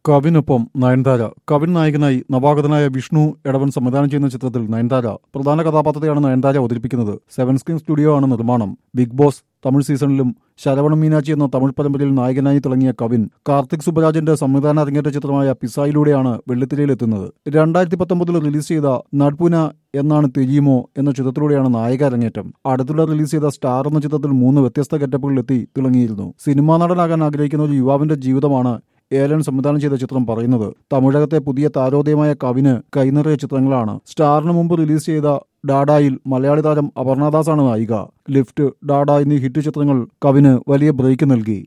കവിനൊപ്പം നയൻതാര കവിൻ നായകനായി നവാഗതനായ വിഷ്ണു എടവൻ സംവിധാനം ചെയ്യുന്ന ചിത്രത്തിൽ നയൻതാര പ്രധാന കഥാപാത്രത്തെയാണ് നയൻതാര അവതരിപ്പിക്കുന്നത് സെവൻ സ്ക്രീൻ സ്റ്റുഡിയോ ആണ് നിർമ്മാണം ബിഗ് ബോസ് തമിഴ് സീസണിലും ശരവണ മീനാച്ചി എന്ന തമിഴ് പരമ്പരയിൽ നായകനായി തിളങ്ങിയ കവിൻ കാർത്തിക് സുബരാജന്റെ സംവിധാന അരങ്ങേറ്റ ചിത്രമായ പിസായിലൂടെയാണ് വെള്ളിത്തിരയിലെത്തുന്നത് രണ്ടായിരത്തി പത്തൊമ്പതിൽ റിലീസ് ചെയ്ത നട്പുന എന്നാണ് തെരിയുമോ എന്ന ചിത്രത്തിലൂടെയാണ് നായിക അരങ്ങേറ്റം അടുത്തിടെ റിലീസ് ചെയ്ത സ്റ്റാർ എന്ന ചിത്രത്തിൽ മൂന്ന് വ്യത്യസ്ത ഗെറ്റപ്പുകളിലെത്തി തിളങ്ങിയിരുന്നു സിനിമാ നടനാകാൻ ആഗ്രഹിക്കുന്ന ഒരു യുവാവിന്റെ ജീവിതമാണ് ഏലൻ സംവിധാനം ചെയ്ത ചിത്രം പറയുന്നത് തമിഴകത്തെ പുതിയ താരോദയമായ കവിന് കൈനിറിയ ചിത്രങ്ങളാണ് സ്റ്റാറിന് മുമ്പ് റിലീസ് ചെയ്ത ഡാഡായിൽ മലയാളി താരം അപർണദാസാണ് നായിക ലിഫ്റ്റ് ഡാഡ എന്നീ ഹിറ്റ് ചിത്രങ്ങൾ കവിന് വലിയ ബ്രേക്ക് നൽകി